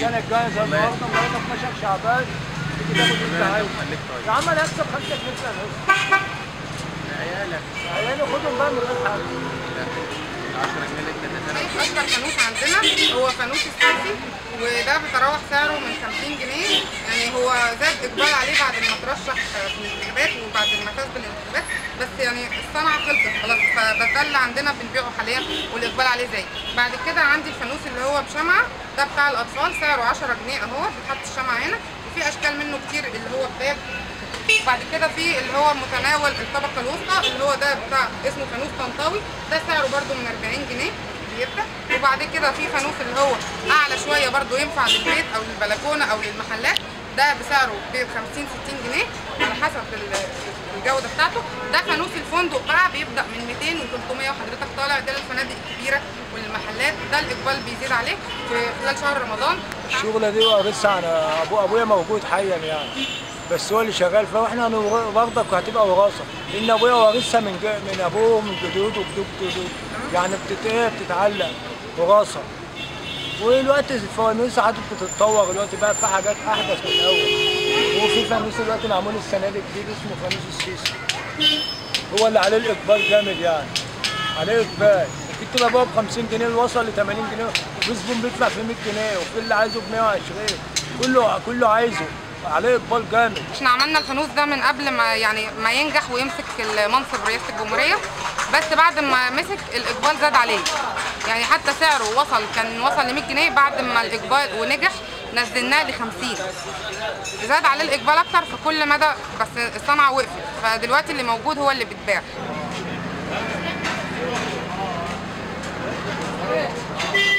السنه الجايه زي النهارده النهارده 12 شعبان تيجي تاخد اللي انت عايزه خليك طيب يا عم انا هكسب 5 جنيه فانوس عيالك عيالي خدهم بقى من غير حاجه لا 10 جنيه اللي انت اديتها اشهر فانوس عندنا هو فانوس السيسي وده بيتراوح سعره من 50 جنيه يعني هو زاد اقبال عليه بعد ما ترشح في الانتخابات وبعد ما فاز بالانتخابات بس يعني الصنعه خلصت خلاص فبس ده اللي عندنا بنبيعه حاليا والاقبال عليه زايد بعد كده عندي الفانوس اللي هو بشمعه ده بتاع الاطفال سعره 10 جنيه اهو بتحط الشمعه هنا وفي اشكال منه كتير اللي هو باب بعد كده في اللي هو متناول الطبقه الوسطى اللي هو ده بتاع اسمه فانوس طنطاوي ده سعره برده من 40 جنيه بيبدا وبعد كده في فانوس اللي هو اعلى شويه برده ينفع للبيت او للبلكونه او للمحلات ده بسعره ب 50 60 جنيه على حسب ال- الجوده بتاعته ده فانوس الفندق بقى بيبدا من 200 و300 وحضرتك طالع ده للفنادق الكبيره وللمحلات ده الاقبال بيزيد عليه في خلال شهر رمضان الشغله دي ورثها انا ابو ابويا موجود حيا يعني بس هو اللي شغال فيها واحنا هنور- برضك وهتبقى وراثه لان ابويا وارثها من ج- من ابوه ومن جدوده وجدود جدوده يعني بتت ايه بتتعلق وراثه ودلوقتي الفوانيس قعدت بتتطور دلوقتي بقى في حاجات احدث من الاول وفي فانوس دلوقتي معمول السنه دي جديد اسمه فانوس السيسي هو اللي عليه الاقبال جامد يعني عليه اقبال ممكن تبقى بقى ب 50 جنيه وصل ل 80 جنيه وفي زبون بيدفع في 100 جنيه وفي اللي عايزه ب 120 كله كله عايزه عليه اقبال جامد احنا عملنا الفانوس ده من قبل ما يعني ما ينجح ويمسك المنصب رئاسه الجمهوريه بس بعد ما مسك الاقبال زاد عليه يعني حتى سعره وصل كان وصل ل 100 جنيه بعد ما الاقبال ونجح نزلناه ل 50 زاد عليه الاقبال اكتر في كل مدى بس الصنعه وقفت فدلوقتي اللي موجود هو اللي بيتباع